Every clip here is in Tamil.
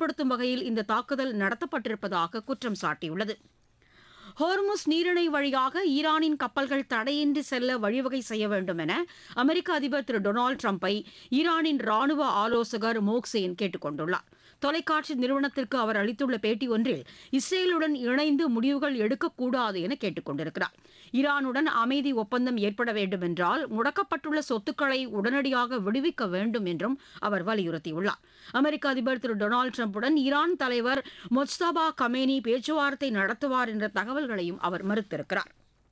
ஏற்படுத்தும் வகையில் இந்த தாக்குதல் நடத்தப்பட்டிருப்பதாக குற்றம் சாட்டியுள்ளது ஹோர்முஸ் நீரிணை வழியாக ஈரானின் கப்பல்கள் தடையின்றி செல்ல வழிவகை செய்ய வேண்டும் என அமெரிக்க அதிபர் திரு டொனால்டு ட்ரம்ப்பை ஈரானின் ராணுவ ஆலோசகர் மோக்சேன் கேட்டுக் கொண்டுள்ளார் தொலைக்காட்சி நிறுவனத்திற்கு அவர் அளித்துள்ள பேட்டி ஒன்றில் இஸ்ரேலுடன் இணைந்து முடிவுகள் எடுக்கக்கூடாது என கேட்டுக் கொண்டிருக்கிறார் ஈரானுடன் அமைதி ஒப்பந்தம் ஏற்பட வேண்டும் என்றால் முடக்கப்பட்டுள்ள சொத்துக்களை உடனடியாக விடுவிக்க வேண்டும் என்றும் அவர் வலியுறுத்தியுள்ளார் அமெரிக்க அதிபர் திரு டொனால்டு ட்ரம்புடன் ஈரான் தலைவர் மொஸ்தாபா கமேனி பேச்சுவார்த்தை நடத்துவார் என்ற தகவல்களையும் அவர் மறுத்திருக்கிறார்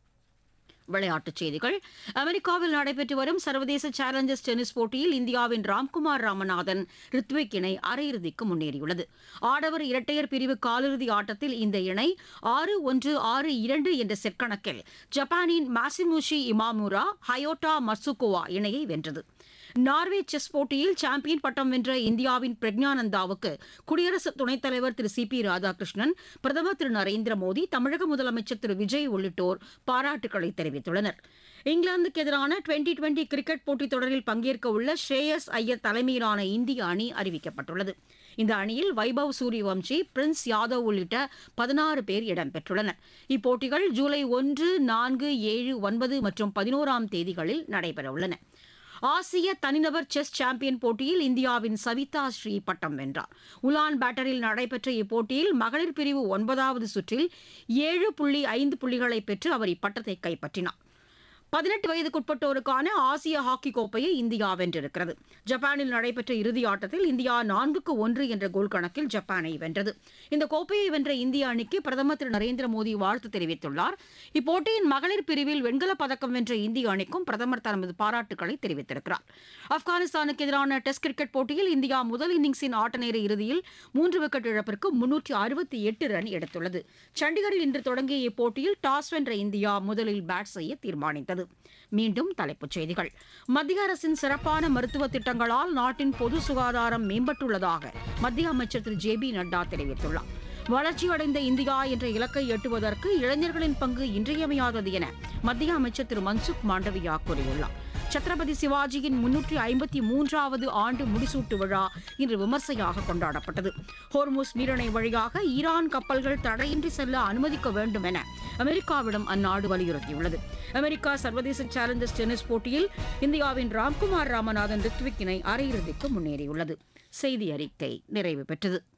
விளையாட்டுச் செய்திகள் அமெரிக்காவில் நடைபெற்று வரும் சர்வதேச சேலஞ்சர்ஸ் டென்னிஸ் போட்டியில் இந்தியாவின் ராம்குமார் ராமநாதன் ரித்விக் இணை அரையிறுதிக்கு முன்னேறியுள்ளது ஆடவர் இரட்டையர் பிரிவு காலிறுதி ஆட்டத்தில் இந்த இணை ஆறு ஒன்று ஆறு இரண்டு என்ற செட் கணக்கில் ஜப்பானின் மாசிமுஷி இமாமுரா ஹயோட்டா மட்சுகோவா இணையை வென்றது நார்வே செஸ் போட்டியில் சாம்பியன் பட்டம் வென்ற இந்தியாவின் பிரக்ஞானந்தாவுக்கு குடியரசு துணைத் தலைவர் திரு சி பி ராதாகிருஷ்ணன் பிரதமர் திரு நரேந்திர மோடி தமிழக முதலமைச்சர் திரு விஜய் உள்ளிட்டோர் பாராட்டுக்களை தெரிவித்துள்ளனர் இங்கிலாந்துக்கு எதிரான டுவெண்டி டுவெண்டி கிரிக்கெட் போட்டித் தொடரில் பங்கேற்க உள்ள ஸ்ரேயஸ் ஐயர் தலைமையிலான இந்திய அணி அறிவிக்கப்பட்டுள்ளது இந்த அணியில் வைபவ் சூரியவம்சி பிரின்ஸ் யாதவ் உள்ளிட்ட பதினாறு பேர் இடம்பெற்றுள்ளனர் இப்போட்டிகள் ஜூலை ஒன்று நான்கு ஏழு ஒன்பது மற்றும் பதினோராம் தேதிகளில் நடைபெறவுள்ளன ஆசிய தனிநபர் செஸ் சாம்பியன் போட்டியில் இந்தியாவின் சவிதா ஸ்ரீ பட்டம் வென்றார் உலான் பேட்டரில் நடைபெற்ற இப்போட்டியில் மகளிர் பிரிவு ஒன்பதாவது சுற்றில் ஏழு புள்ளி ஐந்து புள்ளிகளை பெற்று அவர் இப்பட்டத்தை கைப்பற்றினார் பதினெட்டு வயதுக்குட்பட்டோருக்கான ஆசிய ஹாக்கி கோப்பையை இந்தியா வென்றிருக்கிறது ஜப்பானில் நடைபெற்ற இறுதி ஆட்டத்தில் இந்தியா நான்குக்கு ஒன்று என்ற கோல் கணக்கில் ஜப்பானை வென்றது இந்த கோப்பையை வென்ற இந்திய அணிக்கு பிரதமர் திரு நரேந்திர மோடி வாழ்த்து தெரிவித்துள்ளார் இப்போட்டியின் மகளிர் பிரிவில் வெண்கலப் பதக்கம் வென்ற இந்திய அணிக்கும் பிரதமர் தனது பாராட்டுக்களை தெரிவித்திருக்கிறார் ஆப்கானிஸ்தானுக்கு எதிரான டெஸ்ட் கிரிக்கெட் போட்டியில் இந்தியா முதல் இன்னிங்ஸின் ஆட்டநேர இறுதியில் மூன்று விக்கெட் இழப்பிற்கு முன்னூற்றி அறுபத்தி எட்டு ரன் எடுத்துள்ளது சண்டிகரில் இன்று தொடங்கிய இப்போட்டியில் டாஸ் வென்ற இந்தியா முதலில் பேட் செய்ய தீர்மானித்தது மீண்டும் தலைப்புச் செய்திகள் மத்திய அரசின் சிறப்பான மருத்துவ திட்டங்களால் நாட்டின் பொது சுகாதாரம் மேம்பட்டுள்ளதாக மத்திய அமைச்சர் திரு ஜே பி நட்டா தெரிவித்துள்ளார் வளர்ச்சியடைந்த இந்தியா என்ற இலக்கை எட்டுவதற்கு இளைஞர்களின் பங்கு இன்றியமையாதது என மத்திய அமைச்சர் திரு மன்சுக் மாண்டவியா கூறியுள்ளார் சத்ரபதி சிவாஜியின் முன்னூற்றி ஐம்பத்தி மூன்றாவது ஆண்டு முடிசூட்டு விழா இன்று விமர்சையாக கொண்டாடப்பட்டது ஹோர்முஸ் நீரிணை வழியாக ஈரான் கப்பல்கள் தடையின்றி செல்ல அனுமதிக்க வேண்டும் என அமெரிக்காவிடம் அந்நாடு வலியுறுத்தியுள்ளது அமெரிக்கா சர்வதேச சேலஞ்சர்ஸ் டென்னிஸ் போட்டியில் இந்தியாவின் ராம்குமார் ராமநாதன் ரித்விக் இணை அரையிறுதிக்கு முன்னேறியுள்ளது செய்தி அறிக்கை நிறைவு பெற்றது